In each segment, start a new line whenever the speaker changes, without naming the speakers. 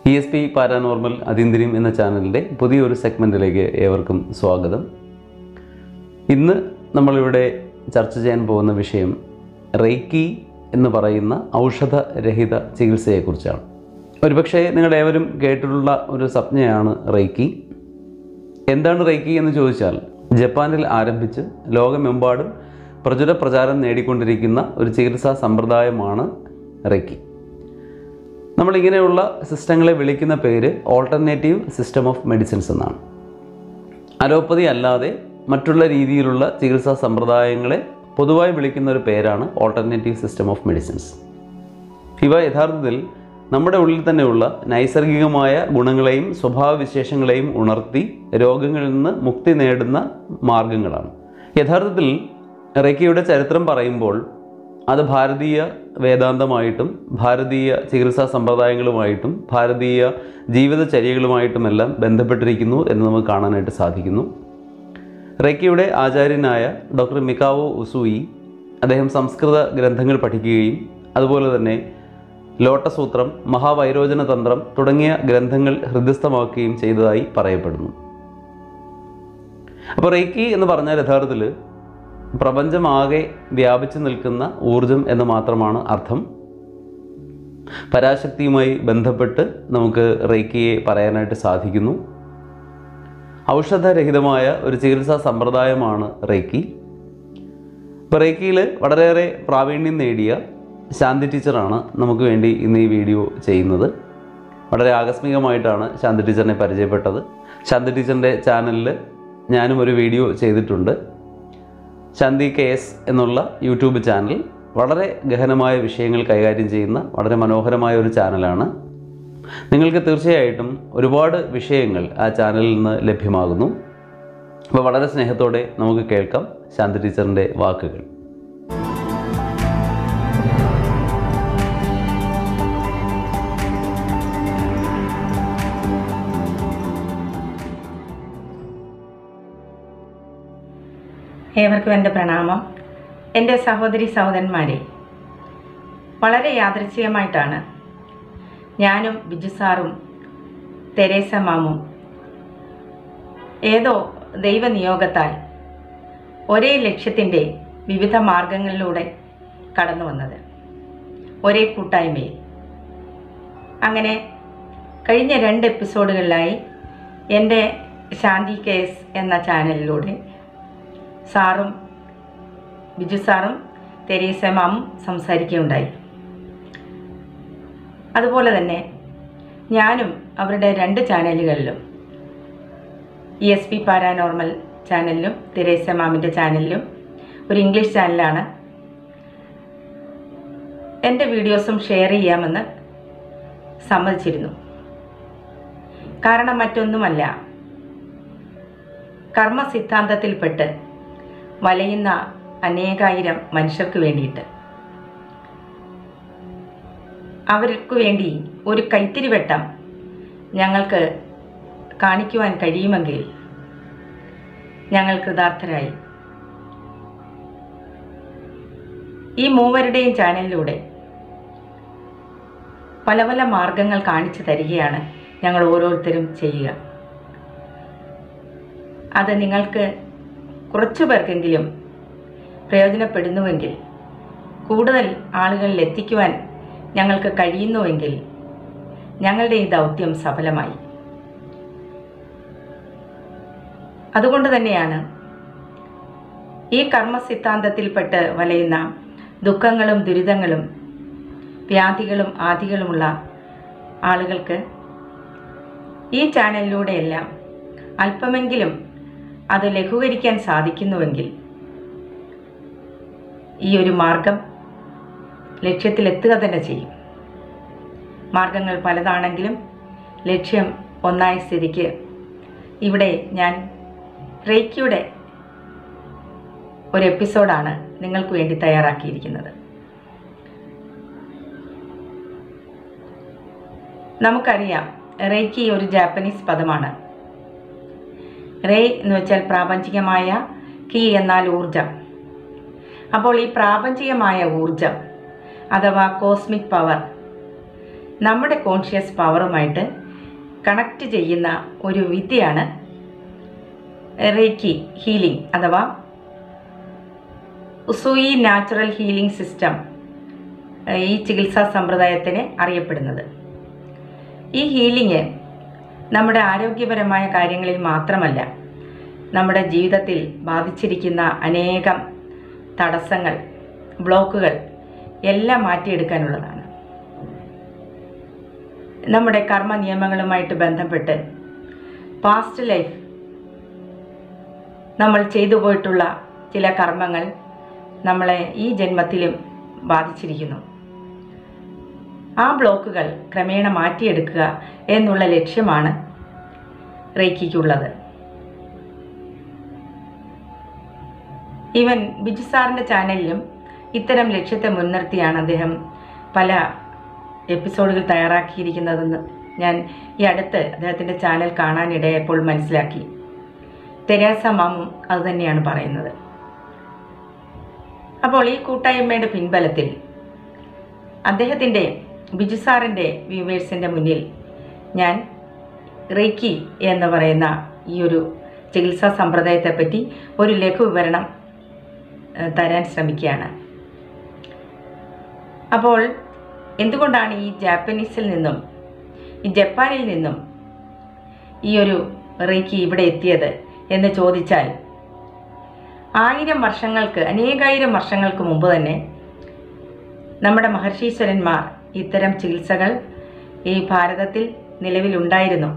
E S P paranormal അതീന്ദ്രിയം എന്ന ചാനലിൻ്റെ പുതിയൊരു സെഗ്മെൻറ്റിലേക്ക് ഏവർക്കും സ്വാഗതം ഇന്ന് നമ്മളിവിടെ ചർച്ച ചെയ്യാൻ പോകുന്ന വിഷയം റെയ്ക്കി എന്ന് പറയുന്ന ഔഷധരഹിത ചികിത്സയെക്കുറിച്ചാണ് ഒരുപക്ഷെ നിങ്ങളേവരും കേട്ടിട്ടുള്ള ഒരു സംജ്ഞയാണ് റെയ്ക്കി എന്താണ് റെയ്ക്കി എന്ന് ചോദിച്ചാൽ ജപ്പാനിൽ ആരംഭിച്ച് ലോകമെമ്പാടും പ്രചുര പ്രചാരം നേടിക്കൊണ്ടിരിക്കുന്ന ഒരു ചികിത്സാ സമ്പ്രദായമാണ് റെയ്ക്കി നമ്മളിങ്ങനെയുള്ള സിസ്റ്റങ്ങളെ വിളിക്കുന്ന പേര് ഓൾട്ടർനേറ്റീവ് സിസ്റ്റം ഓഫ് മെഡിസിൻസ് എന്നാണ് അലോപ്പതി അല്ലാതെ മറ്റുള്ള രീതിയിലുള്ള ചികിത്സാ സമ്പ്രദായങ്ങളെ പൊതുവായി വിളിക്കുന്ന ഒരു പേരാണ് ഓൾട്ടർനേറ്റീവ് സിസ്റ്റം ഓഫ് മെഡിസിൻസ് ഇവ യഥാർത്ഥത്തിൽ നമ്മുടെ ഉള്ളിൽ തന്നെയുള്ള നൈസർഗികമായ ഗുണങ്ങളെയും സ്വഭാവവിശേഷങ്ങളെയും ഉണർത്തി രോഗങ്ങളിൽ നിന്ന് മുക്തി നേടുന്ന മാർഗങ്ങളാണ് യഥാർത്ഥത്തിൽ റെക്കിയുടെ ചരിത്രം പറയുമ്പോൾ അത് ഭാരതീയ വേദാന്തമായിട്ടും ഭാരതീയ ചികിത്സാ സമ്പ്രദായങ്ങളുമായിട്ടും ഭാരതീയ ജീവിതചര്യകളുമായിട്ടുമെല്ലാം ബന്ധപ്പെട്ടിരിക്കുന്നു എന്ന് നമുക്ക് കാണാനായിട്ട് സാധിക്കുന്നു റെക്കിയുടെ ആചാര്യനായ ഡോക്ടർ മിക്കാവോ ഉസൂയി അദ്ദേഹം സംസ്കൃത ഗ്രന്ഥങ്ങൾ പഠിക്കുകയും അതുപോലെ തന്നെ ലോട്ടസൂത്രം മഹാവൈരോചന തന്ത്രം തുടങ്ങിയ ഗ്രന്ഥങ്ങൾ ഹൃദയസ്ഥമാക്കുകയും ചെയ്തതായി പറയപ്പെടുന്നു അപ്പോൾ റേക്കി എന്ന് പറഞ്ഞാൽ യഥാർത്ഥത്തിൽ പ്രപഞ്ചമാകെ വ്യാപിച്ചു നിൽക്കുന്ന ഊർജം എന്ന് മാത്രമാണ് അർത്ഥം പരാശക്തിയുമായി ബന്ധപ്പെട്ട് നമുക്ക് റേക്കിയെ പറയാനായിട്ട് സാധിക്കുന്നു ഔഷധരഹിതമായ ഒരു ചികിത്സാ സമ്പ്രദായമാണ് റേക്കി ഇപ്പോൾ റേക്കിയിൽ വളരെയേറെ പ്രാവീണ്യം നേടിയ ശാന്തി ടീച്ചറാണ് നമുക്ക് വേണ്ടി ഇന്ന് ഈ വീഡിയോ ചെയ്യുന്നത് വളരെ ആകസ്മികമായിട്ടാണ് ശാന്തി ടീച്ചറിനെ പരിചയപ്പെട്ടത് ശാന്തി ടീച്ചറിൻ്റെ ചാനലിൽ ഞാനും ഒരു വീഡിയോ ചെയ്തിട്ടുണ്ട് ശാന്തി കെ എസ് എന്നുള്ള യൂട്യൂബ് ചാനൽ വളരെ ഗഹനമായ വിഷയങ്ങൾ കൈകാര്യം ചെയ്യുന്ന വളരെ മനോഹരമായ ഒരു ചാനലാണ് നിങ്ങൾക്ക് തീർച്ചയായിട്ടും ഒരുപാട് വിഷയങ്ങൾ ആ ചാനലിൽ നിന്ന് ലഭ്യമാകുന്നു അപ്പോൾ വളരെ സ്നേഹത്തോടെ നമുക്ക് കേൾക്കാം ശാന്തി ടീച്ചറിൻ്റെ വാക്കുകൾ
ഏവർക്കും എൻ്റെ പ്രണാമം എൻ്റെ സഹോദരി സഹോദരന്മാരെ വളരെ യാദൃച്ഛികമായിട്ടാണ് ഞാനും ബിജു സാറും തെരേസ മാമും ഏതോ ദൈവനിയോഗത്താൽ ഒരേ ലക്ഷ്യത്തിൻ്റെ വിവിധ മാർഗങ്ങളിലൂടെ കടന്നു വന്നത് ഒരേ കൂട്ടായ്മയിൽ അങ്ങനെ കഴിഞ്ഞ രണ്ട് എപ്പിസോഡുകളിലായി എൻ്റെ ശാന്തി കേസ് എന്ന ചാനലിലൂടെ സാറും ബിജു സാറും തെരേസ മാമും സംസാരിക്കുകയുണ്ടായി അതുപോലെ തന്നെ ഞാനും അവരുടെ രണ്ട് ചാനലുകളിലും ഇ എസ് പി പാരാനോർമൽ ചാനലിലും തെരേസ മാമിൻ്റെ ചാനലിലും ഒരു ഇംഗ്ലീഷ് ചാനലാണ് എൻ്റെ വീഡിയോസും ഷെയർ ചെയ്യാമെന്ന് സമ്മതിച്ചിരുന്നു കാരണം മറ്റൊന്നുമല്ല കർമ്മ സിദ്ധാന്തത്തിൽപ്പെട്ട് വലയുന്ന അനേകായിരം മനുഷ്യർക്ക് വേണ്ടിയിട്ട് അവർക്ക് വേണ്ടി ഒരു കൈത്തിരി വെട്ടം ഞങ്ങൾക്ക് കാണിക്കുവാൻ കഴിയുമെങ്കിൽ ഞങ്ങൾ കൃതാർത്ഥരായി ഈ മൂവരുടെയും ചാനലിലൂടെ പല പല മാർഗങ്ങൾ കാണിച്ചു തരികയാണ് ഞങ്ങൾ ഓരോരുത്തരും ചെയ്യുക അത് നിങ്ങൾക്ക് കുറച്ചു പേർക്കെങ്കിലും പ്രയോജനപ്പെടുന്നുവെങ്കിൽ കൂടുതൽ ആളുകളിൽ എത്തിക്കുവാൻ ഞങ്ങൾക്ക് കഴിയുന്നുവെങ്കിൽ ഞങ്ങളുടെ ഈ ദൗത്യം സഫലമായി അതുകൊണ്ട് തന്നെയാണ് ഈ കർമ്മ സിദ്ധാന്തത്തിൽപ്പെട്ട് വലയുന്ന ദുഃഖങ്ങളും ദുരിതങ്ങളും വ്യാധികളും ആദികളുമുള്ള ആളുകൾക്ക് ഈ ചാനലിലൂടെയെല്ലാം അല്പമെങ്കിലും അത് ലഘൂകരിക്കാൻ സാധിക്കുന്നുവെങ്കിൽ ഈ ഒരു മാർഗം ലക്ഷ്യത്തിലെത്തുക തന്നെ ചെയ്യും മാർഗങ്ങൾ പലതാണെങ്കിലും ലക്ഷ്യം ഒന്നായ സ്ഥിതിക്ക് ഇവിടെ ഞാൻ റേക്കിയുടെ ഒരു എപ്പിസോഡാണ് നിങ്ങൾക്ക് വേണ്ടി തയ്യാറാക്കിയിരിക്കുന്നത് നമുക്കറിയാം റേക്കി ഒരു ജാപ്പനീസ് പദമാണ് റേ എന്ന് വെച്ചാൽ പ്രാപഞ്ചികമായ കി എന്നാൽ ഊർജം അപ്പോൾ ഈ പ്രാപഞ്ചികമായ ഊർജം അഥവാ കോസ്മിക് പവർ നമ്മുടെ കോൺഷ്യസ് പവറുമായിട്ട് കണക്റ്റ് ചെയ്യുന്ന ഒരു വിദ്യയാണ് റേക്കി ഹീലിംഗ് അഥവാ ഉസൂയി നാച്ചുറൽ ഹീലിംഗ് സിസ്റ്റം ഈ ചികിത്സാ സമ്പ്രദായത്തിന് അറിയപ്പെടുന്നത് ഈ ഹീലിംഗ് നമ്മുടെ ആരോഗ്യപരമായ കാര്യങ്ങളിൽ മാത്രമല്ല നമ്മുടെ ജീവിതത്തിൽ ബാധിച്ചിരിക്കുന്ന അനേകം തടസ്സങ്ങൾ ബ്ലോക്കുകൾ എല്ലാം മാറ്റിയെടുക്കാനുള്ളതാണ് നമ്മുടെ കർമ്മ നിയമങ്ങളുമായിട്ട് ബന്ധപ്പെട്ട് പാസ്റ്റ് ലൈഫ് നമ്മൾ ചെയ്തു പോയിട്ടുള്ള ചില കർമ്മങ്ങൾ നമ്മളെ ഈ ജന്മത്തിലും ബാധിച്ചിരിക്കുന്നു ആ ബ്ലോക്കുകൾ ക്രമേണ മാറ്റിയെടുക്കുക എന്നുള്ള ലക്ഷ്യമാണ് റേക്കിക്കുള്ളത് ഈവൻ ബിജു സാറിൻ്റെ ചാനലിലും ഇത്തരം ലക്ഷ്യത്തെ മുൻനിർത്തിയാണ് അദ്ദേഹം പല എപ്പിസോഡുകൾ തയ്യാറാക്കിയിരിക്കുന്നതെന്ന് ഞാൻ ഈ അടുത്ത് അദ്ദേഹത്തിൻ്റെ ചാനൽ കാണാനിടയപ്പോൾ മനസ്സിലാക്കി തെരേസ മാമും അതുതന്നെയാണ് പറയുന്നത് അപ്പോൾ ഈ കൂട്ടായ്മയുടെ പിൻബലത്തിൽ അദ്ദേഹത്തിൻ്റെ ബിജു സാറിൻ്റെ വ്യൂവേഴ്സിൻ്റെ മുന്നിൽ ഞാൻ റേക്കി എന്ന് പറയുന്ന ഈ ഒരു ചികിത്സാ സമ്പ്രദായത്തെപ്പറ്റി ഒരു ലഘു വിവരണം ഏഹ്, തരാൻ ശ്രമിക്കുകയാണ് അപ്പോൾ എന്തുകൊണ്ടാണ് ഈ ജാപ്പനീസിൽ നിന്നും ഈ ജപ്പാനിൽ നിന്നും ഈ ഒരു റേക്കി ഇവിടെ എത്തിയത് എന്ന് ചോദിച്ചാൽ ആയിരം വർഷങ്ങൾക്ക് അനേകായിരം വർഷങ്ങൾക്ക് മുമ്പ് തന്നെ നമ്മുടെ മഹർഷീശ്വരന്മാർ ഇത്തരം ചികിത്സകൾ ഈ ഭാരതത്തിൽ നിലവിലുണ്ടായിരുന്നു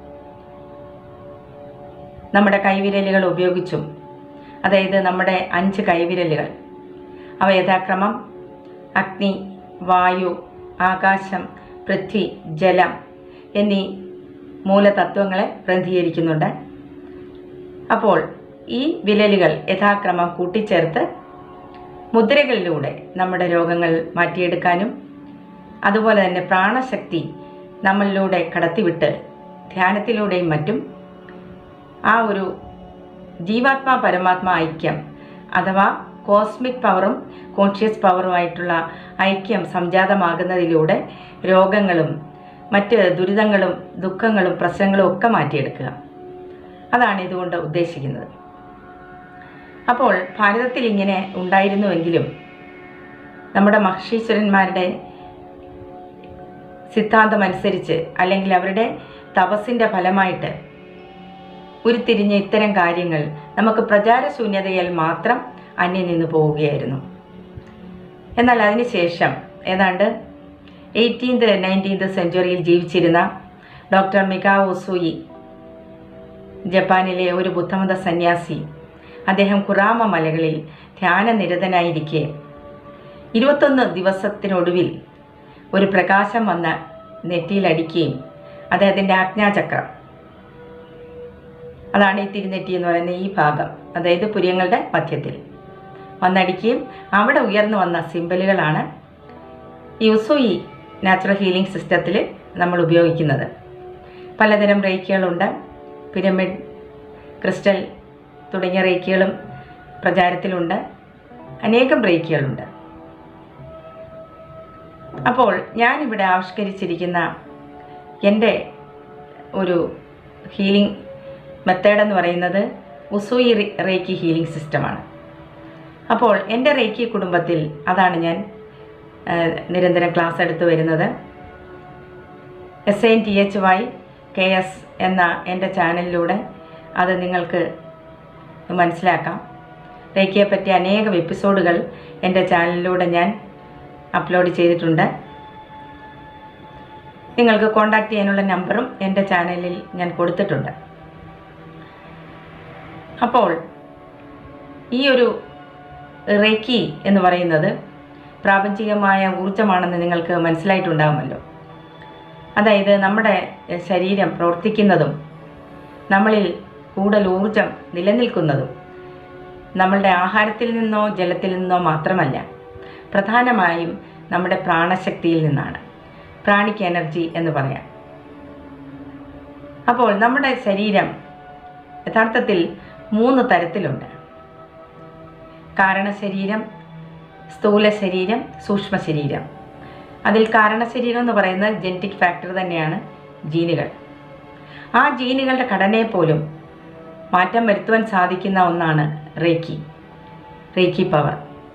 നമ്മുടെ കൈവിരലുകൾ ഉപയോഗിച്ചും അതായത് നമ്മുടെ അഞ്ച് കൈവിരലുകൾ അവ യഥാക്രമം അഗ്നി വായു ആകാശം പൃഥ്വി ജലം എന്നീ മൂലതത്വങ്ങളെ പ്രതിനിധീകരിക്കുന്നുണ്ട് അപ്പോൾ ഈ വിരലുകൾ യഥാക്രമം കൂട്ടിച്ചേർത്ത് മുദ്രകളിലൂടെ നമ്മുടെ രോഗങ്ങൾ മാറ്റിയെടുക്കാനും അതുപോലെ തന്നെ പ്രാണശക്തി നമ്മളിലൂടെ കടത്തിവിട്ട് ധ്യാനത്തിലൂടെയും മറ്റും ആ ഒരു ജീവാത്മാ പരമാത്മാ ഐക്യം അഥവാ കോസ്മിക് പവറും കോൺഷ്യസ് പവറുമായിട്ടുള്ള ഐക്യം സംജാതമാകുന്നതിലൂടെ രോഗങ്ങളും മറ്റ് ദുരിതങ്ങളും ദുഃഖങ്ങളും പ്രശ്നങ്ങളും ഒക്കെ മാറ്റിയെടുക്കുക അതാണ് ഇതുകൊണ്ട് ഉദ്ദേശിക്കുന്നത് അപ്പോൾ ഭാരതത്തിൽ ഇങ്ങനെ ഉണ്ടായിരുന്നുവെങ്കിലും നമ്മുടെ മഹർഷീശ്വരന്മാരുടെ സിദ്ധാന്തമനുസരിച്ച് അല്ലെങ്കിൽ അവരുടെ തപസ്സിൻ്റെ ഫലമായിട്ട് ഉരുത്തിരിഞ്ഞ ഇത്തരം കാര്യങ്ങൾ നമുക്ക് പ്രചാരശൂന്യതയാൽ മാത്രം അന്യം നിന്ന് പോവുകയായിരുന്നു എന്നാൽ അതിനുശേഷം ഏതാണ്ട് എയ്റ്റീൻത് നയൻറ്റീൻത് സെഞ്ചുറിയിൽ ജീവിച്ചിരുന്ന ഡോക്ടർ മികാവോ സൂയി ജപ്പാനിലെ ഒരു ബുദ്ധമത സന്യാസി അദ്ദേഹം കുറാമ മലകളിൽ ധ്യാനനിരതനായിരിക്കെ ഇരുപത്തൊന്ന് ദിവസത്തിനൊടുവിൽ ഒരു പ്രകാശം വന്ന് നെറ്റിയിലടിക്കുകയും അദ്ദേഹത്തിൻ്റെ ആജ്ഞാചക്രം അതാണ് ഈ തിരുനെറ്റി എന്ന് പറയുന്ന ഈ ഭാഗം അതായത് പുര്യങ്ങളുടെ മധ്യത്തിൽ വന്നടിക്കുകയും അവിടെ ഉയർന്നു വന്ന സിമ്പലുകളാണ് ഈ ഉസൂയി നാച്ചുറൽ ഹീലിംഗ് സിസ്റ്റത്തിൽ നമ്മൾ ഉപയോഗിക്കുന്നത് പലതരം റേക്കുകളുണ്ട് പിരമിഡ് ക്രിസ്റ്റൽ തുടങ്ങിയ റേക്കുകളും പ്രചാരത്തിലുണ്ട് അനേകം റേക്കുകളുണ്ട് അപ്പോൾ ഞാനിവിടെ ആവിഷ്കരിച്ചിരിക്കുന്ന എൻ്റെ ഒരു ഹീലിംഗ് മെത്തേഡ് എന്ന് പറയുന്നത് ഉസൂയി റി- റേക്കി ഹീലിംഗ് സിസ്റ്റമാണ് അപ്പോൾ എൻ്റെ റേക്കി കുടുംബത്തിൽ അതാണ് ഞാൻ ആ, നിരന്തരം ക്ലാസ് എടുത്തു വരുന്നത് S N T H Y K S എന്ന എൻ്റെ ചാനലിലൂടെ അത് നിങ്ങൾക്ക് മനസ്സിലാക്കാം റേക്കിയെ പറ്റി അനേകം എപ്പിസോഡുകൾ എൻ്റെ ചാനലിലൂടെ ഞാൻ അപ്ലോഡ് ചെയ്തിട്ടുണ്ട് നിങ്ങൾക്ക് കോൺടാക്റ്റ് ചെയ്യാനുള്ള നമ്പറും എൻ്റെ ചാനലിൽ ഞാൻ കൊടുത്തിട്ടുണ്ട് അപ്പോൾ ഈ ഒരു റേക്കി എന്ന് പറയുന്നത് പ്രാപഞ്ചികമായ ഊർജമാണെന്ന് നിങ്ങൾക്ക് മനസ്സിലായിട്ടുണ്ടാകുമല്ലോ അതായത് നമ്മുടെ ശരീരം പ്രവർത്തിക്കുന്നതും നമ്മളിൽ കൂടുതൽ ഊർജം നിലനിൽക്കുന്നതും നമ്മളുടെ ആഹാരത്തിൽ നിന്നോ ജലത്തിൽ നിന്നോ മാത്രമല്ല പ്രധാനമായും നമ്മുടെ പ്രാണശക്തിയിൽ നിന്നാണ് പ്രാണിക് എനർജി എന്ന് പറയാം അപ്പോൾ നമ്മുടെ ശരീരം യഥാർത്ഥത്തിൽ മൂന്ന് തരത്തിലുണ്ട് കാരണശരീരം സ്ഥൂല ശരീരം സൂക്ഷ്മ ശരീരം അതിൽ കാരണശരീരം എന്ന് പറയുന്നത് ജനറ്റിക് ഫാക്ടർ തന്നെയാണ് ജീനുകൾ ആ ജീനുകളുടെ ഘടനയെ പോലും മാറ്റം വരുത്തുവാൻ സാധിക്കുന്ന ഒന്നാണ് റേക്കി റേക്കി പവർ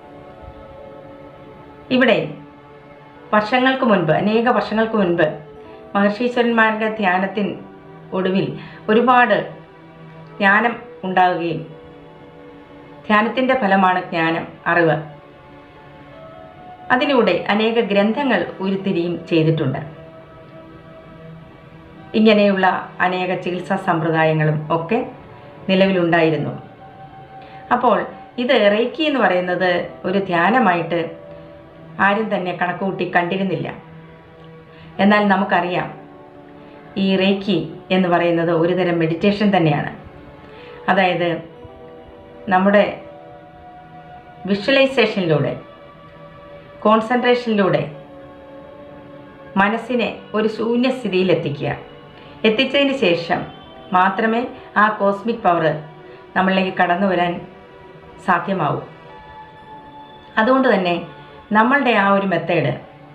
ഇവിടെ വർഷങ്ങൾക്ക് മുൻപ് അനേക വർഷങ്ങൾക്ക് മുൻപ് മഹർഷീശ്വരന്മാരുടെ ധ്യാനത്തിൻ ഒടുവിൽ ഒരുപാട് ജ്ഞാനം ഉണ്ടാവുകയും ധ്യാനത്തിൻ്റെ ഫലമാണ് ജ്ഞാനം അറിവ് അതിലൂടെ അനേക ഗ്രന്ഥങ്ങൾ ഉരുത്തിരിയും ചെയ്തിട്ടുണ്ട് ഇങ്ങനെയുള്ള അനേക ചികിത്സാ സമ്പ്രദായങ്ങളും ഒക്കെ നിലവിലുണ്ടായിരുന്നു അപ്പോൾ ഇത് റേക്കി എന്ന് പറയുന്നത് ഒരു ധ്യാനമായിട്ട് ആരും തന്നെ കണക്കുകൂട്ടി കണ്ടിരുന്നില്ല എന്നാൽ നമുക്കറിയാം ഈ റേക്കി എന്ന് പറയുന്നത് ഒരുതരം മെഡിറ്റേഷൻ തന്നെയാണ് അതായത് നമ്മുടെ വിഷ്വലൈസേഷനിലൂടെ കോൺസെൻട്രേഷനിലൂടെ മനസ്സിനെ ഒരു ശൂന്യസ്ഥിതിയിൽ എത്തിക്കുക എത്തിച്ചതിന് ശേഷം മാത്രമേ ആ കോസ്മിക് പവർ നമ്മളിലേക്ക് കടന്നു വരാൻ സാധ്യമാവൂ അതുകൊണ്ട് തന്നെ നമ്മളുടെ ആ ഒരു മെത്തേഡ്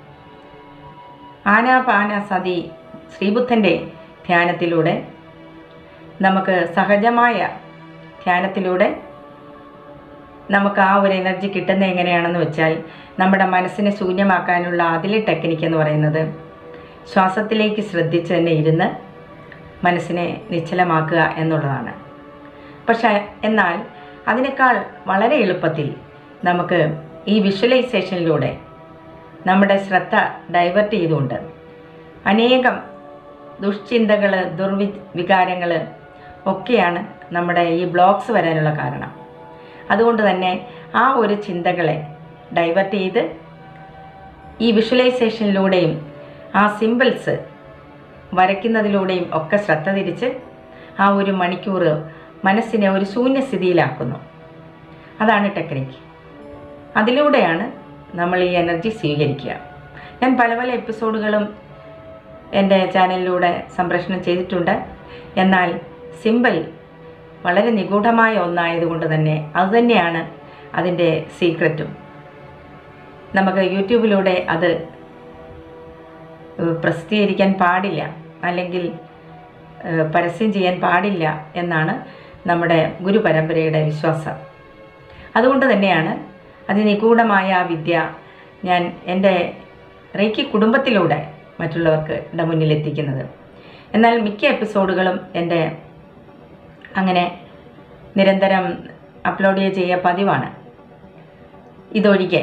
ആനാപാന സതി ശ്രീബുദ്ധൻ്റെ ധ്യാനത്തിലൂടെ നമുക്ക് സഹജമായ ധ്യാനത്തിലൂടെ നമുക്ക് ആ ഒരു എനർജി കിട്ടുന്നത് എങ്ങനെയാണെന്ന് വെച്ചാൽ നമ്മുടെ മനസ്സിനെ ശൂന്യമാക്കാനുള്ള അതിലെ ടെക്നിക്ക് എന്ന് പറയുന്നത് ശ്വാസത്തിലേക്ക് ശ്രദ്ധിച്ച് തന്നെ ഇരുന്ന് മനസ്സിനെ നിശ്ചലമാക്കുക എന്നുള്ളതാണ് പക്ഷേ എന്നാൽ അതിനേക്കാൾ വളരെ എളുപ്പത്തിൽ നമുക്ക് ഈ വിഷ്വലൈസേഷനിലൂടെ നമ്മുടെ ശ്രദ്ധ ഡൈവേർട്ട് ചെയ്തുകൊണ്ട് അനേകം ദുഷ്ചിന്തകൾ ദുർവി വികാരങ്ങൾ ഒക്കെയാണ് നമ്മുടെ ഈ ബ്ലോക്സ് വരാനുള്ള കാരണം അതുകൊണ്ട് തന്നെ ആ ഒരു ചിന്തകളെ ഡൈവേർട്ട് ചെയ്ത് ഈ വിഷ്വലൈസേഷനിലൂടെയും ആ സിമ്പിൾസ് വരയ്ക്കുന്നതിലൂടെയും ഒക്കെ ശ്രദ്ധ തിരിച്ച് ആ ഒരു മണിക്കൂർ മനസ്സിനെ ഒരു ശൂന്യസ്ഥിതിയിലാക്കുന്നു അതാണ് ടെക്നിക്ക് അതിലൂടെയാണ് നമ്മൾ ഈ എനർജി സ്വീകരിക്കുക ഞാൻ പല പല എപ്പിസോഡുകളും എൻ്റെ ചാനലിലൂടെ സംപ്രേഷണം ചെയ്തിട്ടുണ്ട് എന്നാൽ സിമ്പിൾ വളരെ നിഗൂഢമായ ഒന്നായതുകൊണ്ട് തന്നെ അതുതന്നെയാണ് അതിൻ്റെ സീക്രറ്റും നമുക്ക് യൂട്യൂബിലൂടെ അത് ഏഹ്, പ്രസിദ്ധീകരിക്കാൻ പാടില്ല അല്ലെങ്കിൽ ഏഹ്, പരസ്യം ചെയ്യാൻ പാടില്ല എന്നാണ് നമ്മുടെ ഗുരുപരമ്പരയുടെ വിശ്വാസം അതുകൊണ്ട് തന്നെയാണ് അതിനിഗൂഢമായ ആ വിദ്യ ഞാൻ എൻ്റെ റേക്കി കുടുംബത്തിലൂടെ മറ്റുള്ളവർക്ക് ടെ മുന്നിൽ എത്തിക്കുന്നത് എന്നാൽ മിക്ക എപ്പിസോഡുകളും എൻ്റെ അങ്ങനെ നിരന്തരം അപ്ലോഡ് ചെയ്യുക പതിവാണ് ഇതൊഴികെ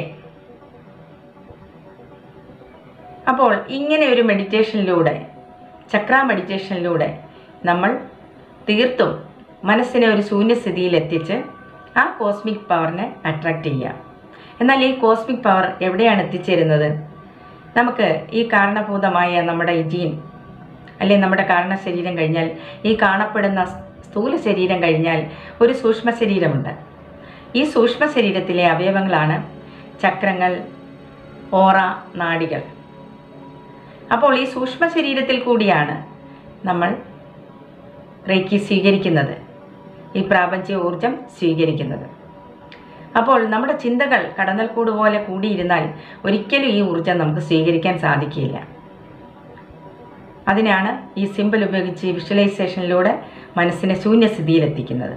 അപ്പോൾ ഇങ്ങനെ ഒരു മെഡിറ്റേഷനിലൂടെ ചക്ര മെഡിറ്റേഷനിലൂടെ നമ്മൾ തീർത്തും മനസ്സിനെ ഒരു ശൂന്യസ്ഥിതിയിൽ എത്തിച്ച് ആ കോസ്മിക് പവറിനെ അട്രാക്റ്റ് ചെയ്യുക എന്നാൽ ഈ കോസ്മിക് പവർ എവിടെയാണ് എത്തിച്ചേരുന്നത് നമുക്ക് ഈ കാരണഭൂതമായ നമ്മുടെ ഈ ജീൻ അല്ലെങ്കിൽ നമ്മുടെ കാരണ ശരീരം കഴിഞ്ഞാൽ ഈ കാണപ്പെടുന്ന സ്ഥൂല ശരീരം കഴിഞ്ഞാൽ ഒരു സൂക്ഷ്മ ശരീരമുണ്ട് ഈ സൂക്ഷ്മ ശരീരത്തിലെ അവയവങ്ങളാണ് ചക്രങ്ങൾ ഓറ നാഡികൾ അപ്പോൾ ഈ സൂക്ഷ്മ ശരീരത്തിൽ കൂടിയാണ് നമ്മൾ റേക്കി സ്വീകരിക്കുന്നത് ഈ പ്രാപഞ്ചിക ഊർജം സ്വീകരിക്കുന്നത് അപ്പോൾ നമ്മുടെ ചിന്തകൾ കടന്നൽക്കൂട് പോലെ കൂടിയിരുന്നാൽ ഒരിക്കലും ഈ ഊർജം നമുക്ക് സ്വീകരിക്കാൻ സാധിക്കില്ല അതിനാണ് ഈ സിമ്പിൾ ഉപയോഗിച്ച് വിഷ്വലൈസേഷനിലൂടെ മനസ്സിനെ ശൂന്യസ്ഥിതിയിലെത്തിക്കുന്നത്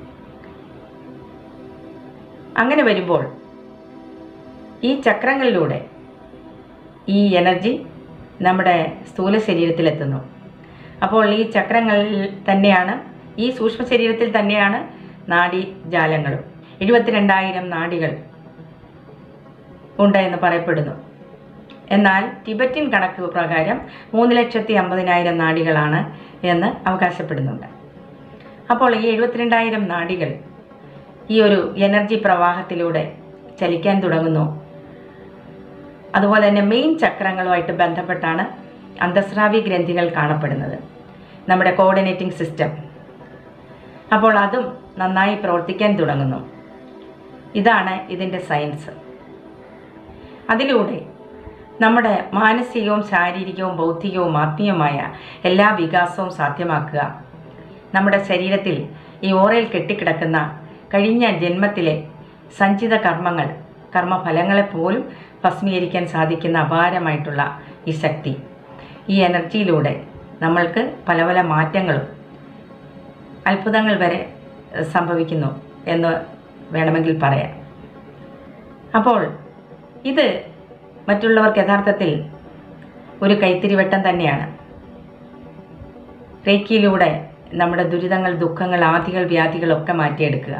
അങ്ങനെ വരുമ്പോൾ ഈ ചക്രങ്ങളിലൂടെ ഈ എനർജി നമ്മുടെ സ്ഥൂല ശരീരത്തിലെത്തുന്നു അപ്പോൾ ഈ ചക്രങ്ങളിൽ തന്നെയാണ് ഈ സൂക്ഷ്മ ശരീരത്തിൽ തന്നെയാണ് നാഡീജാലങ്ങളും എഴുപത്തിരണ്ടായിരം നാഡികൾ ഉണ്ട് എന്ന് പറയപ്പെടുന്നു എന്നാൽ ടിബറ്റിൻ കണക്ക് പ്രകാരം മൂന്ന് ലക്ഷത്തി അമ്പതിനായിരം നാഡികളാണ് എന്ന് അവകാശപ്പെടുന്നുണ്ട് അപ്പോൾ ഈ എഴുപത്തിരണ്ടായിരം നാഡികൾ ഈ ഒരു എനർജി പ്രവാഹത്തിലൂടെ ചലിക്കാൻ തുടങ്ങുന്നു അതുപോലെ തന്നെ മെയിൻ ചക്രങ്ങളുമായിട്ട് ബന്ധപ്പെട്ടാണ് അന്തസ്രാവി ഗ്രന്ഥികൾ കാണപ്പെടുന്നത് നമ്മുടെ കോർഡിനേറ്റിംഗ് സിസ്റ്റം അപ്പോൾ അതും നന്നായി പ്രവർത്തിക്കാൻ തുടങ്ങുന്നു ഇതാണ് ഇതിൻ്റെ സയൻസ് അതിലൂടെ നമ്മുടെ മാനസികവും ശാരീരികവും ബൗദ്ധികവും ആത്മീയമായ എല്ലാ വികാസവും സാധ്യമാക്കുക നമ്മുടെ ശരീരത്തിൽ ഈ ഓറയിൽ കെട്ടിക്കിടക്കുന്ന കഴിഞ്ഞ ജന്മത്തിലെ സഞ്ചിത കർമ്മങ്ങൾ കർമ്മഫലങ്ങളെ പോലും ഭസ്മീകരിക്കാൻ സാധിക്കുന്ന അപാരമായിട്ടുള്ള ഈ ശക്തി ഈ എനർജിയിലൂടെ നമ്മൾക്ക് പല പല മാറ്റങ്ങളും അത്ഭുതങ്ങൾ വരെ ഏഹ്, സംഭവിക്കുന്നു എന്ന് വേണമെങ്കിൽ പറയാം അപ്പോൾ ഇത് മറ്റുള്ളവർക്ക് യഥാർത്ഥത്തിൽ ഒരു കൈത്തിരിവട്ടം തന്നെയാണ് റേക്കിയിലൂടെ നമ്മുടെ ദുരിതങ്ങൾ ദുഃഖങ്ങൾ ആദികൾ വ്യാധികളൊക്കെ മാറ്റിയെടുക്കുക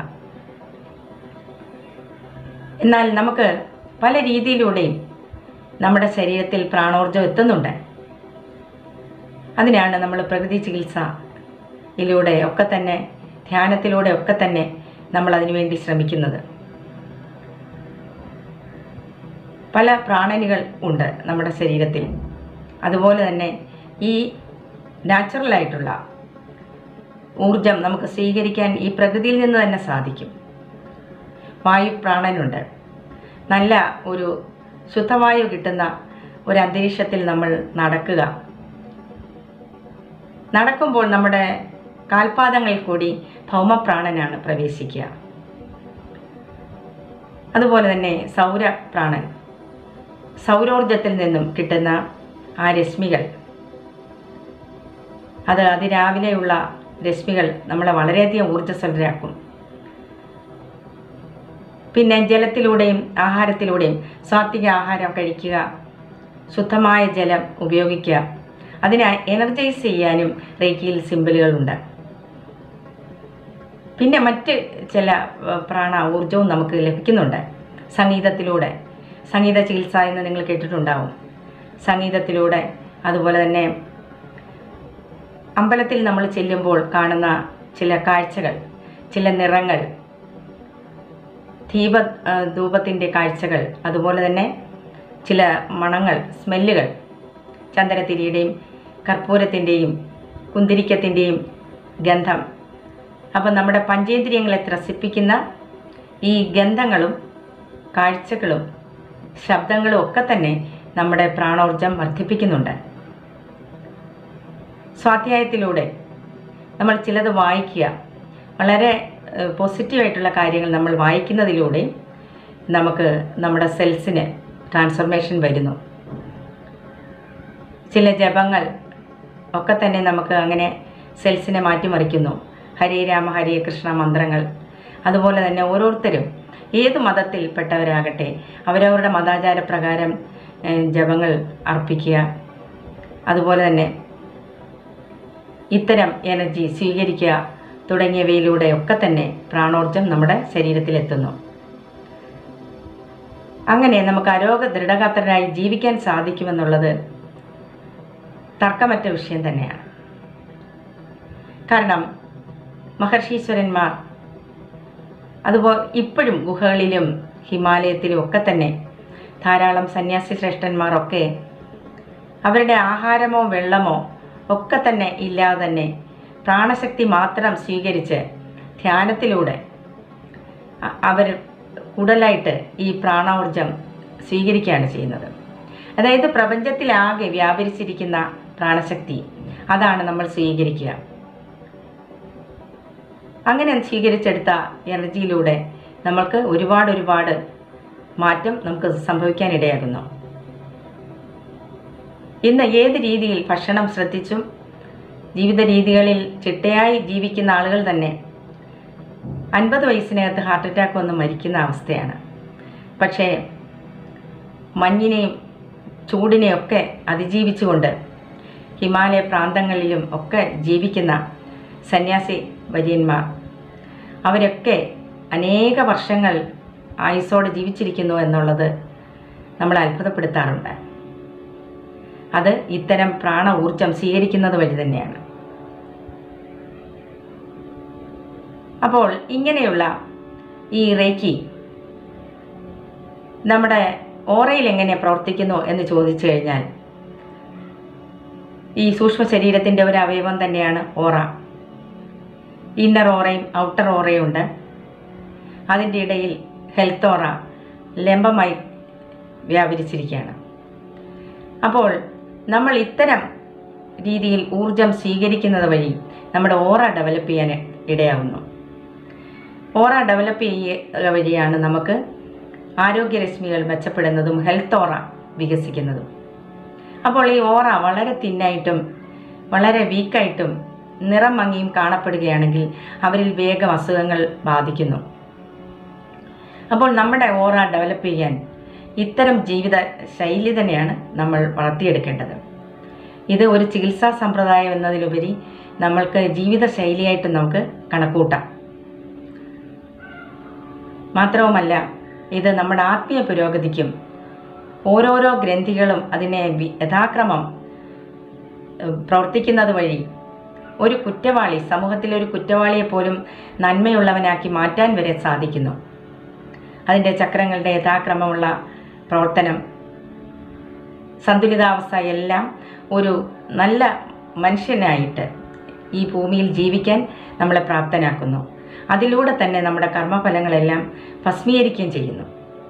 എന്നാൽ നമുക്ക് പല രീതിയിലൂടെയും നമ്മുടെ ശരീരത്തിൽ പ്രാണോർജ്ജം എത്തുന്നുണ്ട് അതിനാണ് നമ്മൾ പ്രകൃതി ചികിത്സയിലൂടെ ഒക്കെ തന്നെ ധ്യാനത്തിലൂടെ ഒക്കെ തന്നെ നമ്മൾ അതിനുവേണ്ടി ശ്രമിക്കുന്നത് പല പ്രാണനുകൾ ഉണ്ട് നമ്മുടെ ശരീരത്തിൽ അതുപോലെ തന്നെ ഈ നാച്ചുറലായിട്ടുള്ള ഊർജം നമുക്ക് സ്വീകരിക്കാൻ ഈ പ്രകൃതിയിൽ നിന്ന് തന്നെ സാധിക്കും വായു പ്രാണനുണ്ട് നല്ല ഒരു ശുദ്ധവായു കിട്ടുന്ന ഒരു അന്തരീക്ഷത്തിൽ നമ്മൾ നടക്കുക നടക്കുമ്പോൾ നമ്മുടെ കാൽപാദങ്ങളിൽ കൂടി ഭൗമപ്രാണനാണ് പ്രവേശിക്കുക അതുപോലെ തന്നെ സൗരപ്രാണൻ സൗരോർജത്തിൽ നിന്നും കിട്ടുന്ന ആ രശ്മികൾ അത് അതിരാവിലെയുള്ള രശ്മികൾ നമ്മളെ വളരെയധികം ഊർജ്ജസ്വലരാക്കും പിന്നെ ജലത്തിലൂടെയും ആഹാരത്തിലൂടെയും സാത്വിക ആഹാരം കഴിക്കുക ശുദ്ധമായ ജലം ഉപയോഗിക്കുക അതിനെ എനർജൈസ് ചെയ്യാനും റേക്കിയിൽ സിമ്പിളുകളുണ്ട് പിന്നെ മറ്റ് ചില ഏഹ്, പ്രാണ ഊർജവും നമുക്ക് ലഭിക്കുന്നുണ്ട് സംഗീതത്തിലൂടെ സംഗീത ചികിത്സ എന്ന് നിങ്ങൾ കേട്ടിട്ടുണ്ടാവും സംഗീതത്തിലൂടെ അതുപോലെ തന്നെ അമ്പലത്തിൽ നമ്മൾ ചെല്ലുമ്പോൾ കാണുന്ന ചില കാഴ്ചകൾ ചില നിറങ്ങൾ ദീപ ആ, ധൂപത്തിൻ്റെ കാഴ്ചകൾ അതുപോലെ തന്നെ ചില മണങ്ങൾ സ്മെല്ലുകൾ ചന്ദനത്തിരിയുടെയും കർപ്പൂരത്തിൻ്റെയും കുന്തിരിക്കത്തിൻ്റെയും ഗന്ധം അപ്പം നമ്മുടെ പഞ്ചേന്ദ്രിയങ്ങളെ ത്രസിപ്പിക്കുന്ന ഈ ഗന്ധങ്ങളും കാഴ്ചകളും ശബ്ദങ്ങളും ഒക്കെ തന്നെ നമ്മുടെ പ്രാണോർജം വർദ്ധിപ്പിക്കുന്നുണ്ട് സ്വാധ്യായത്തിലൂടെ നമ്മൾ ചിലത് വായിക്കുക വളരെ ഏഹ്, പോസിറ്റീവായിട്ടുള്ള കാര്യങ്ങൾ നമ്മൾ വായിക്കുന്നതിലൂടെ നമുക്ക് നമ്മുടെ സെൽസിന് ട്രാൻസ്ഫർമേഷൻ വരുന്നു ചില ജപങ്ങൾ ഒക്കെ തന്നെ നമുക്ക് അങ്ങനെ സെൽസിനെ മാറ്റിമറിക്കുന്നു ഹരേ രാമ ഹരേ കൃഷ്ണ മന്ത്രങ്ങൾ അതുപോലെ തന്നെ ഓരോരുത്തരും ഏത് മതത്തിൽപ്പെട്ടവരാകട്ടെ അവരവരുടെ മതാചാര പ്രകാരം ഏഹ്, ജപങ്ങൾ അർപ്പിക്കുക അതുപോലെ തന്നെ ഇത്തരം എനർജി സ്വീകരിക്കുക തുടങ്ങിയവയിലൂടെ ഒക്കെ തന്നെ പ്രാണോർജം നമ്മുടെ ശരീരത്തിലെത്തുന്നു അങ്ങനെ നമുക്ക് അരോഗ ദൃഢഗാത്രരായി ജീവിക്കാൻ സാധിക്കുമെന്നുള്ളത് തർക്കമറ്റ വിഷയം തന്നെയാണ് കാരണം മഹർഷീശ്വരന്മാർ അതുപോലെ ഇപ്പോഴും ഗുഹകളിലും ഹിമാലയത്തിലും ഒക്കെ തന്നെ ധാരാളം സന്യാസി ശ്രേഷ്ഠന്മാരൊക്കെ അവരുടെ ആഹാരമോ വെള്ളമോ ഒക്കെ തന്നെ ഇല്ലാതെ തന്നെ പ്രാണശക്തി മാത്രം സ്വീകരിച്ച് ധ്യാനത്തിലൂടെ അ- അവർ കൂടുതലായിട്ട് ഈ പ്രാണോർജം സ്വീകരിക്കുകയാണ് ചെയ്യുന്നത് അതായത് പ്രപഞ്ചത്തിലാകെ വ്യാപരിച്ചിരിക്കുന്ന പ്രാണശക്തി അതാണ് നമ്മൾ സ്വീകരിക്കുക അങ്ങനെ സ്വീകരിച്ചെടുത്ത എനർജിയിലൂടെ നമ്മൾക്ക് ഒരുപാട് ഒരുപാട് മാറ്റം നമുക്ക് സംഭവിക്കാനിടയാകുന്നു ഇന്ന് ഏത് രീതിയിൽ ഭക്ഷണം ശ്രദ്ധിച്ചും ജീവിത രീതികളിൽ ചിട്ടയായി ജീവിക്കുന്ന ആളുകൾ തന്നെ അൻപത് വയസ്സിനകത്ത് ഹാർട്ട് അറ്റാക്ക് വന്ന് മരിക്കുന്ന അവസ്ഥയാണ് പക്ഷേ മഞ്ഞിനെയും ചൂടിനെയൊക്കെ അതിജീവിച്ചുകൊണ്ട് ഹിമാലയ പ്രാന്തങ്ങളിലും ഒക്കെ ജീവിക്കുന്ന സന്യാസി വര്യന്മാർ അവരൊക്കെ അനേക വർഷങ്ങൾ ആയുസ്സോടെ ജീവിച്ചിരിക്കുന്നു എന്നുള്ളത് നമ്മളെ അത്ഭുതപ്പെടുത്താറുണ്ട് അത് ഇത്തരം പ്രാണ ഊർജം സ്വീകരിക്കുന്നത് വഴി തന്നെയാണ് അപ്പോൾ ഇങ്ങനെയുള്ള ഈ റേക്കി നമ്മുടെ ഓറയിൽ എങ്ങനെ പ്രവർത്തിക്കുന്നു എന്ന് ചോദിച്ചു കഴിഞ്ഞാൽ ഈ സൂക്ഷ്മ ശരീരത്തിൻ്റെ ഒരു അവയവം തന്നെയാണ് ഓറ ഇന്നർ ഓറയും ഔട്ടർ ഓറയും ഉണ്ട് അതിൻ്റെ ഇടയിൽ ഹെൽത്ത് ഓറ ലംബമായി വ്യാപരിച്ചിരിക്കുകയാണ് അപ്പോൾ നമ്മൾ ഇത്തരം രീതിയിൽ ഊർജം സ്വീകരിക്കുന്നത് വഴി നമ്മുടെ ഓറ ഡെവലപ്പ് ചെയ്യാൻ ഇടയാവുന്നു ഓറ ഡെവലപ്പ് ചെയ്യുക വഴിയാണ് നമുക്ക് ആരോഗ്യരശ്മികൾ മെച്ചപ്പെടുന്നതും ഹെൽത്ത് ഓറ വികസിക്കുന്നതും അപ്പോൾ ഈ ഓറ വളരെ തിന്നായിട്ടും വളരെ വീക്കായിട്ടും നിറം മങ്ങിയും കാണപ്പെടുകയാണെങ്കിൽ അവരിൽ വേഗം അസുഖങ്ങൾ ബാധിക്കുന്നു അപ്പോൾ നമ്മുടെ ഓറ ഡെവലപ്പ് ചെയ്യാൻ ഇത്തരം ജീവിത ശൈലി തന്നെയാണ് നമ്മൾ വളർത്തിയെടുക്കേണ്ടത് ഇത് ഒരു ചികിത്സാ സമ്പ്രദായം എന്നതിലുപരി നമ്മൾക്ക് ജീവിത ശൈലിയായിട്ട് നമുക്ക് കണക്കൂട്ടാം മാത്രവുമല്ല ഇത് നമ്മുടെ ആത്മീയ പുരോഗതിക്കും ഓരോരോ ഗ്രന്ഥികളും അതിനെ വി- യഥാക്രമം ഏഹ്, പ്രവർത്തിക്കുന്നത് വഴി ഒരു കുറ്റവാളി സമൂഹത്തിലെ ഒരു കുറ്റവാളിയെ പോലും നന്മയുള്ളവനാക്കി മാറ്റാൻ വരെ സാധിക്കുന്നു അതിൻ്റെ ചക്രങ്ങളുടെ യഥാക്രമമുള്ള പ്രവർത്തനം സന്തുലിതാവസ്ഥ എല്ലാം ഒരു നല്ല മനുഷ്യനായിട്ട് ഈ ഭൂമിയിൽ ജീവിക്കാൻ നമ്മളെ പ്രാപ്തനാക്കുന്നു അതിലൂടെ തന്നെ നമ്മുടെ കർമ്മഫലങ്ങളെല്ലാം ഭസ്മീകരിക്കുകയും ചെയ്യുന്നു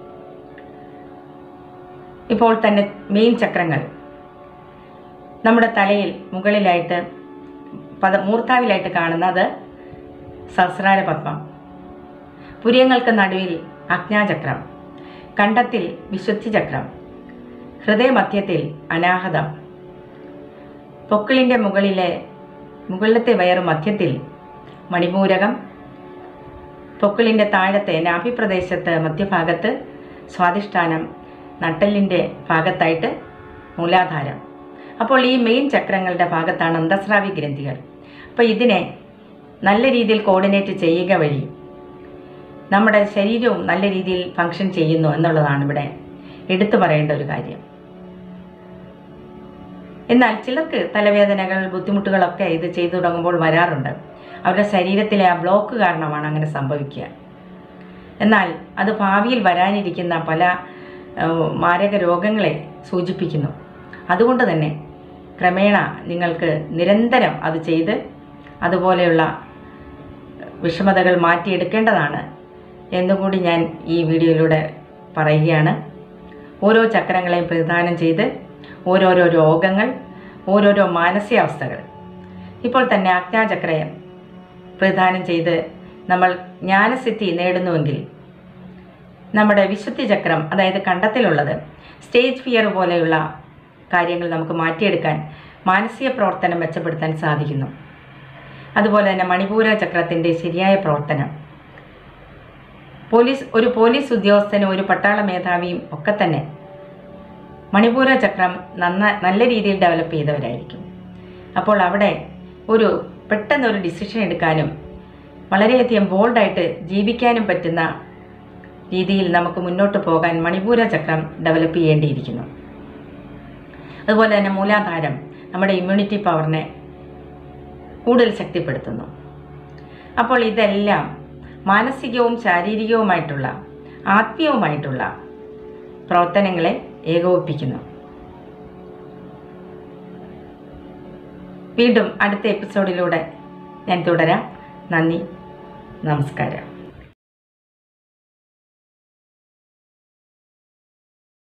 ഇപ്പോൾ തന്നെ മെയിൻ ചക്രങ്ങൾ നമ്മുടെ തലയിൽ മുകളിലായിട്ട് പദ മൂർത്താവിലായിട്ട് കാണുന്നത് സഹസ്രാര പത്മം പുര്യങ്ങൾക്ക് നടുവിൽ അജ്ഞാചക്രം കണ്ടത്തിൽ വിശുദ്ധി ചക്രം ഹൃദയമധ്യത്തിൽ അനാഹതം പൊക്കിളിൻ്റെ മുകളിലെ മുകളിലത്തെ വയറ് മധ്യത്തിൽ മണിമൂരകം പൊക്കിളിൻ്റെ താഴത്തെ നാഭിപ്രദേശത്ത് മധ്യഭാഗത്ത് സ്വാധിഷ്ഠാനം നട്ടലിൻ്റെ ഭാഗത്തായിട്ട് മൂലാധാരം അപ്പോൾ ഈ മെയിൻ ചക്രങ്ങളുടെ ഭാഗത്താണ് അന്തസ്രാവി ഗ്രന്ഥികൾ അപ്പോൾ ഇതിനെ നല്ല രീതിയിൽ കോർഡിനേറ്റ് ചെയ്യുക വഴി നമ്മുടെ ശരീരവും നല്ല രീതിയിൽ ഫങ്ഷൻ ചെയ്യുന്നു എന്നുള്ളതാണ് ഇവിടെ എടുത്തു പറയേണ്ട ഒരു കാര്യം എന്നാൽ ചിലർക്ക് തലവേദനകൾ ബുദ്ധിമുട്ടുകളൊക്കെ ഇത് ചെയ്തു തുടങ്ങുമ്പോൾ വരാറുണ്ട് അവരുടെ ശരീരത്തിലെ ആ ബ്ലോക്ക് കാരണമാണ് അങ്ങനെ സംഭവിക്കുക എന്നാൽ അത് ഭാവിയിൽ വരാനിരിക്കുന്ന പല ഏഹ്, മാരക രോഗങ്ങളെ സൂചിപ്പിക്കുന്നു അതുകൊണ്ട് തന്നെ ക്രമേണ നിങ്ങൾക്ക് നിരന്തരം അത് ചെയ്ത് അതുപോലെയുള്ള വിഷമതകൾ മാറ്റിയെടുക്കേണ്ടതാണ് എന്നുകൂടി ഞാൻ ഈ വീഡിയോയിലൂടെ പറയുകയാണ് ഓരോ ചക്രങ്ങളെയും പ്രതിദാനം ചെയ്ത് ഓരോരോ രോഗങ്ങൾ ഓരോരോ മാനസികാവസ്ഥകൾ ഇപ്പോൾ തന്നെ അജ്ഞാചക്രയം പ്രതിദാനം ചെയ്ത് നമ്മൾ ജ്ഞാനസിദ്ധി നേടുന്നുവെങ്കിൽ നമ്മുടെ വിശുദ്ധി ചക്രം അതായത് കണ്ടത്തിലുള്ളത് സ്റ്റേജ് ഫിയർ പോലെയുള്ള കാര്യങ്ങൾ നമുക്ക് മാറ്റിയെടുക്കാൻ മാനസിക പ്രവർത്തനം മെച്ചപ്പെടുത്താൻ സാധിക്കുന്നു അതുപോലെ തന്നെ മണിപൂര ചക്രത്തിൻ്റെ ശരിയായ പ്രവർത്തനം പോലീസ് ഒരു പോലീസ് ഉദ്യോഗസ്ഥനും ഒരു പട്ടാള മേധാവിയും ഒക്കെ തന്നെ മണിപൂര ചക്രം നന്ന നല്ല രീതിയിൽ ഡെവലപ്പ് ചെയ്തവരായിരിക്കും അപ്പോൾ അവിടെ ഒരു പെട്ടെന്ന് ഒരു ഡിസിഷൻ എടുക്കാനും വളരെയധികം ബോൾഡായിട്ട് ജീവിക്കാനും പറ്റുന്ന രീതിയിൽ നമുക്ക് മുന്നോട്ട് പോകാൻ മണിപൂര ചക്രം ഡെവലപ്പ് ചെയ്യേണ്ടിയിരിക്കുന്നു അതുപോലെ തന്നെ മൂലാധാരം നമ്മുടെ ഇമ്മ്യൂണിറ്റി പവറിനെ കൂടുതൽ ശക്തിപ്പെടുത്തുന്നു അപ്പോൾ ഇതെല്ലാം മാനസികവും ശാരീരികവുമായിട്ടുള്ള ആത്മീയവുമായിട്ടുള്ള പ്രവർത്തനങ്ങളെ ഏകോപിപ്പിക്കുന്നു വീണ്ടും അടുത്ത എപ്പിസോഡിലൂടെ ഞാൻ തുടരാം നന്ദി നമസ്കാരം